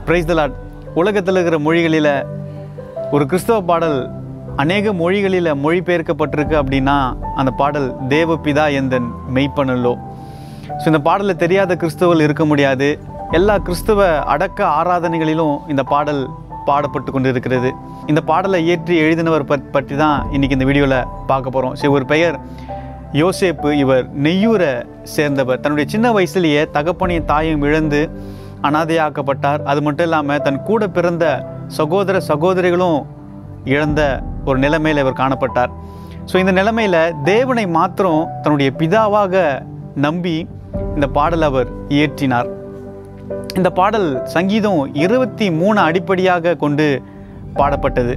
price தலாட் உலகத்தில் இருக்கிற மொழிகளில் ஒரு கிறிஸ்தவ பாடல் அநேக மொழிகளில் மொழிபெயர்க்கப்பட்டிருக்கு அப்படின்னா அந்த பாடல் தேவபிதா எந்தன் மெய்ப்பனல்லோ ஸோ இந்த பாடலில் தெரியாத கிறிஸ்தவர்கள் இருக்க முடியாது எல்லா கிறிஸ்தவ அடக்க ஆராதனைகளிலும் இந்த பாடல் பாடப்பட்டு கொண்டு இருக்கிறது இந்த பாடலை இயற்றி எழுதினவர் பற்- பற்றி தான் இன்றைக்கி இந்த வீடியோவில் பார்க்க போகிறோம் சரி ஒரு பெயர் யோசேப்பு இவர் நெய்யூரை சேர்ந்தவர் தன்னுடைய சின்ன வயசுலேயே தகப்பனையும் தாயும் இழந்து அனாதையாக்கப்பட்டார் அது மட்டும் இல்லாமல் தன் கூட பிறந்த சகோதர சகோதரிகளும் இழந்த ஒரு நிலைமையில் இவர் காணப்பட்டார் ஸோ இந்த நிலைமையில் தேவனை மாத்திரம் தன்னுடைய பிதாவாக நம்பி இந்த பாடல் அவர் இயற்றினார் இந்த பாடல் சங்கீதம் இருபத்தி மூணு அடிப்படையாக கொண்டு பாடப்பட்டது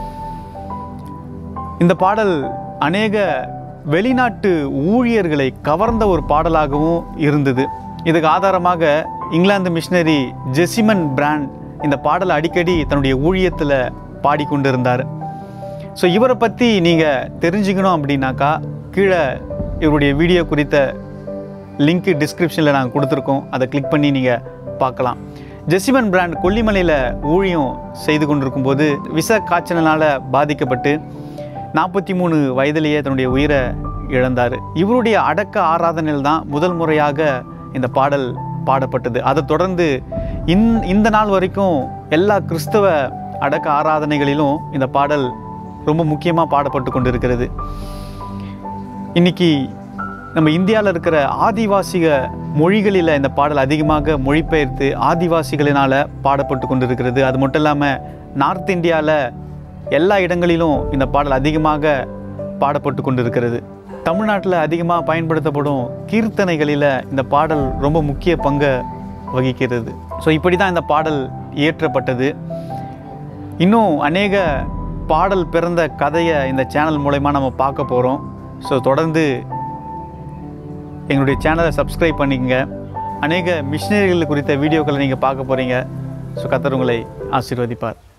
இந்த பாடல் அநேக வெளிநாட்டு ஊழியர்களை கவர்ந்த ஒரு பாடலாகவும் இருந்தது இதுக்கு ஆதாரமாக இங்கிலாந்து மிஷினரி ஜெசிமன் பிராண்ட் இந்த பாடலை அடிக்கடி தன்னுடைய ஊழியத்தில் பாடிக்கொண்டிருந்தார் ஸோ இவரை பற்றி நீங்கள் தெரிஞ்சுக்கணும் அப்படின்னாக்கா கீழே இவருடைய வீடியோ குறித்த லிங்க் டிஸ்கிரிப்ஷனில் நாங்கள் கொடுத்துருக்கோம் அதை கிளிக் பண்ணி நீங்கள் பார்க்கலாம் ஜெசிமன் பிராண்ட் கொல்லிமலையில் ஊழியம் செய்து கொண்டிருக்கும்போது விச காய்ச்சலினால் பாதிக்கப்பட்டு நாற்பத்தி மூணு வயதிலேயே தன்னுடைய உயிரை இழந்தார் இவருடைய அடக்க ஆராதனையில் தான் முதல் முறையாக இந்த பாடல் பாடப்பட்டது அதை தொடர்ந்து இந் இந்த நாள் வரைக்கும் எல்லா கிறிஸ்தவ அடக்க ஆராதனைகளிலும் இந்த பாடல் ரொம்ப முக்கியமாக பாடப்பட்டு கொண்டிருக்கிறது இன்னைக்கு நம்ம இந்தியாவில் இருக்கிற ஆதிவாசிக மொழிகளில் இந்த பாடல் அதிகமாக மொழிபெயர்த்து ஆதிவாசிகளினால் பாடப்பட்டு கொண்டிருக்கிறது அது மட்டும் இல்லாமல் நார்த் இந்தியாவில் எல்லா இடங்களிலும் இந்த பாடல் அதிகமாக பாடப்பட்டு கொண்டிருக்கிறது தமிழ்நாட்டில் அதிகமாக பயன்படுத்தப்படும் கீர்த்தனைகளில் இந்த பாடல் ரொம்ப முக்கிய பங்கை வகிக்கிறது ஸோ இப்படி தான் இந்த பாடல் இயற்றப்பட்டது இன்னும் அநேக பாடல் பிறந்த கதையை இந்த சேனல் மூலயமா நம்ம பார்க்க போகிறோம் ஸோ தொடர்ந்து எங்களுடைய சேனலை சப்ஸ்கிரைப் பண்ணிக்கங்க அநேக மிஷினரிகள் குறித்த வீடியோக்களை நீங்கள் பார்க்க போகிறீங்க ஸோ கத்தர் உங்களை ஆசீர்வதிப்பார்